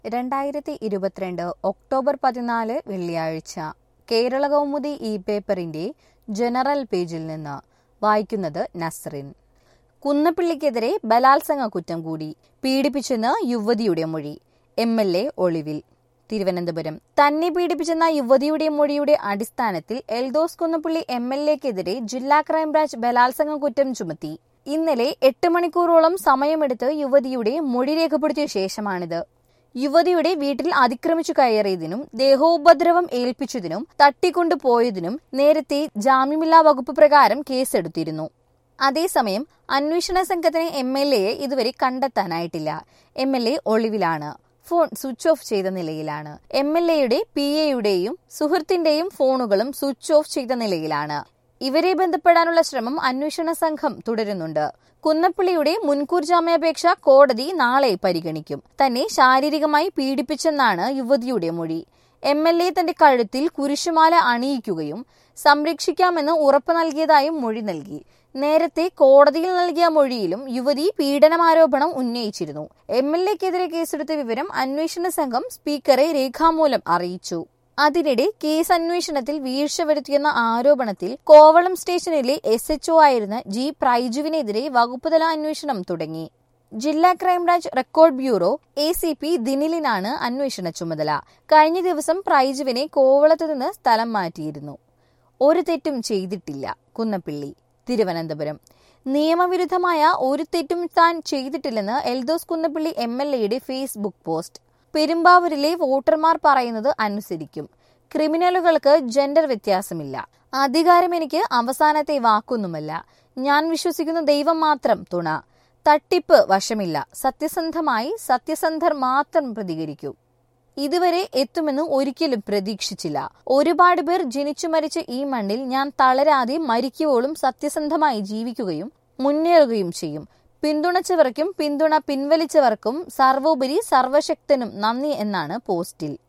രണ്ടായിരത്തി ഇരുപത്തിരണ്ട് ഒക്ടോബർ പതിനാല് വെള്ളിയാഴ്ച കേരള കൗമുദി ഇ പേപ്പറിന്റെ ജനറൽ പേജിൽ നിന്ന് വായിക്കുന്നത് നസ്റിൻ കുന്നപ്പിള്ളിക്കെതിരെ ബലാത്സംഗ കുറ്റം കൂടി പീഡിപ്പിച്ചെന്ന് യുവതിയുടെ മൊഴി എം എൽ എ ഒളിവിൽ തിരുവനന്തപുരം തന്നെ പീഡിപ്പിച്ചെന്ന യുവതിയുടെ മൊഴിയുടെ അടിസ്ഥാനത്തിൽ എൽദോസ് കുന്നപ്പള്ളി എം എൽ എക്കെതിരെ ജില്ലാ ക്രൈംബ്രാഞ്ച് ബലാത്സംഗ കുറ്റം ചുമത്തി ഇന്നലെ എട്ട് മണിക്കൂറോളം സമയമെടുത്ത് യുവതിയുടെ മൊഴി രേഖപ്പെടുത്തിയ ശേഷമാണിത് യുവതിയുടെ വീട്ടിൽ അതിക്രമിച്ചു കയറിയതിനും ദേഹോപദ്രവം ഏൽപ്പിച്ചതിനും തട്ടിക്കൊണ്ടുപോയതിനും നേരത്തെ ജാമ്യമില്ലാ വകുപ്പ് പ്രകാരം കേസെടുത്തിരുന്നു അതേസമയം അന്വേഷണ സംഘത്തിന് എം എൽ എയെ ഇതുവരെ കണ്ടെത്താനായിട്ടില്ല എം എൽ എ ഒളിവിലാണ് ഫോൺ സ്വിച്ച് ഓഫ് ചെയ്ത നിലയിലാണ് എം എൽ എയുടെ പി എയുടെയും സുഹൃത്തിന്റെയും ഫോണുകളും സ്വിച്ച് ഓഫ് ചെയ്ത നിലയിലാണ് ഇവരെ ബന്ധപ്പെടാനുള്ള ശ്രമം അന്വേഷണ സംഘം തുടരുന്നുണ്ട് കുന്നപ്പിള്ളിയുടെ മുൻകൂർ ജാമ്യാപേക്ഷ കോടതി നാളെ പരിഗണിക്കും തന്നെ ശാരീരികമായി പീഡിപ്പിച്ചെന്നാണ് യുവതിയുടെ മൊഴി എം എൽ എ തന്റെ കഴുത്തിൽ കുരിശുമാല അണിയിക്കുകയും സംരക്ഷിക്കാമെന്ന് ഉറപ്പ് നൽകിയതായും മൊഴി നൽകി നേരത്തെ കോടതിയിൽ നൽകിയ മൊഴിയിലും യുവതി പീഡനമാരോപണം ഉന്നയിച്ചിരുന്നു എം എൽ എക്കെതിരെ കേസെടുത്ത വിവരം അന്വേഷണ സംഘം സ്പീക്കറെ രേഖാമൂലം അറിയിച്ചു അതിനിടെ കേസ് അന്വേഷണത്തിൽ വീഴ്ച വരുത്തിയെന്ന ആരോപണത്തിൽ കോവളം സ്റ്റേഷനിലെ എസ് എച്ച്ഒ ആയിരുന്ന ജി പ്രൈജുവിനെതിരെ വകുപ്പുതല അന്വേഷണം തുടങ്ങി ജില്ലാ crime branch record bureau A C P ദിനിലിനാണ് അന്വേഷണ ചുമതല കഴിഞ്ഞ ദിവസം പ്രൈജുവിനെ കോവളത്ത് നിന്ന് സ്ഥലം മാറ്റിയിരുന്നു ഒരു തെറ്റും ചെയ്തിട്ടില്ല കുന്നപ്പിള്ളി തിരുവനന്തപുരം നിയമവിരുദ്ധമായ ഒരു തെറ്റും താൻ ചെയ്തിട്ടില്ലെന്ന് എൽദോസ് കുന്നപ്പിള്ളി എം എൽ എയുടെ ഫേസ്ബുക്ക് പോസ്റ്റ് പെരുമ്പാവൂരിലെ വോട്ടർമാർ പറയുന്നത് അനുസരിക്കും ക്രിമിനലുകൾക്ക് ജെൻഡർ വ്യത്യാസമില്ല അധികാരം എനിക്ക് അവസാനത്തെ വാക്കൊന്നുമല്ല ഞാൻ വിശ്വസിക്കുന്ന ദൈവം മാത്രം തുണ തട്ടിപ്പ് വശമില്ല സത്യസന്ധമായി സത്യസന്ധർ മാത്രം പ്രതികരിക്കൂ ഇതുവരെ എത്തുമെന്ന് ഒരിക്കലും പ്രതീക്ഷിച്ചില്ല ഒരുപാട് പേർ ജനിച്ചു മരിച്ച ഈ മണ്ണിൽ ഞാൻ തളരാതെ മരിക്കുവോളും സത്യസന്ധമായി ജീവിക്കുകയും മുന്നേറുകയും ചെയ്യും പിന്തുണച്ചവർക്കും പിന്തുണ പിൻവലിച്ചവർക്കും സർവോപരി സർവശക്തനും നന്ദി എന്നാണ് പോസ്റ്റിൽ